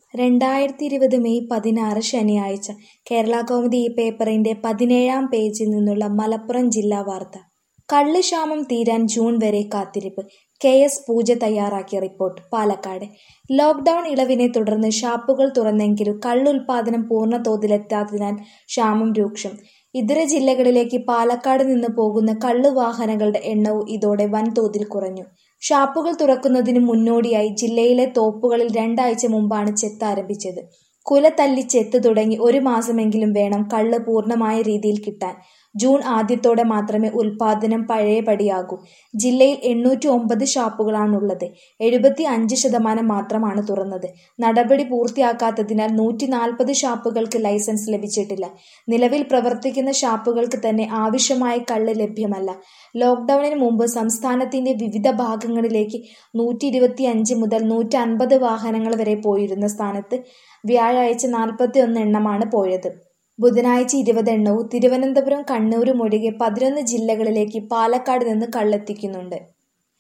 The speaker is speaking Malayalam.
രണ്ടായിരത്തി ഇരുപത് മെയ് പതിനാറ് ശനിയാഴ്ച കേരളകൗമുദി ഈ പേപ്പറിന്റെ പതിനേഴാം പേജിൽ നിന്നുള്ള മലപ്പുറം ജില്ലാ വാർത്ത കള്ള് ക്ഷാമം തീരാൻ ജൂൺ വരെ കാത്തിരിപ്പ് കെ എസ് പൂജ തയ്യാറാക്കിയ റിപ്പോർട്ട് പാലക്കാട് ലോക്ഡൌൺ ഇളവിനെ തുടർന്ന് ഷാപ്പുകൾ തുറന്നെങ്കിലും കള്ളുൽപാദനം പൂർണ്ണ തോതിലെത്താത്തതിനാൽ ക്ഷാമം രൂക്ഷം ഇതര ജില്ലകളിലേക്ക് പാലക്കാട് നിന്ന് പോകുന്ന കള്ള് വാഹനങ്ങളുടെ എണ്ണവും ഇതോടെ വൻതോതിൽ കുറഞ്ഞു ഷാപ്പുകൾ തുറക്കുന്നതിന് മുന്നോടിയായി ജില്ലയിലെ തോപ്പുകളിൽ രണ്ടാഴ്ച മുമ്പാണ് ചെത്ത് ആരംഭിച്ചത് കുല തല്ലി ചെത്ത് തുടങ്ങി ഒരു മാസമെങ്കിലും വേണം കള്ള് പൂർണ്ണമായ രീതിയിൽ കിട്ടാൻ ജൂൺ ആദ്യത്തോടെ മാത്രമേ ഉൽപാദനം പഴയപടിയാകൂ ജില്ലയിൽ എണ്ണൂറ്റി ഒമ്പത് ഷാപ്പുകളാണുള്ളത് എഴുപത്തി അഞ്ച് ശതമാനം മാത്രമാണ് തുറന്നത് നടപടി പൂർത്തിയാക്കാത്തതിനാൽ നൂറ്റി നാൽപ്പത് ഷാപ്പുകൾക്ക് ലൈസൻസ് ലഭിച്ചിട്ടില്ല നിലവിൽ പ്രവർത്തിക്കുന്ന ഷാപ്പുകൾക്ക് തന്നെ ആവശ്യമായ കള്ള് ലഭ്യമല്ല ലോക്ഡൌണിന് മുമ്പ് സംസ്ഥാനത്തിന്റെ വിവിധ ഭാഗങ്ങളിലേക്ക് നൂറ്റി ഇരുപത്തി അഞ്ച് മുതൽ നൂറ്റി അൻപത് വാഹനങ്ങൾ വരെ പോയിരുന്ന സ്ഥാനത്ത് വ്യാഴാഴ്ച നാൽപ്പത്തി ഒന്ന് എണ്ണമാണ് പോയത് ബുധനാഴ്ച ഇരുപത് എണ്ണവും തിരുവനന്തപുരം കണ്ണൂരും ഒഴികെ പതിനൊന്ന് ജില്ലകളിലേക്ക് പാലക്കാട് നിന്ന് കള്ളെത്തിക്കുന്നുണ്ട്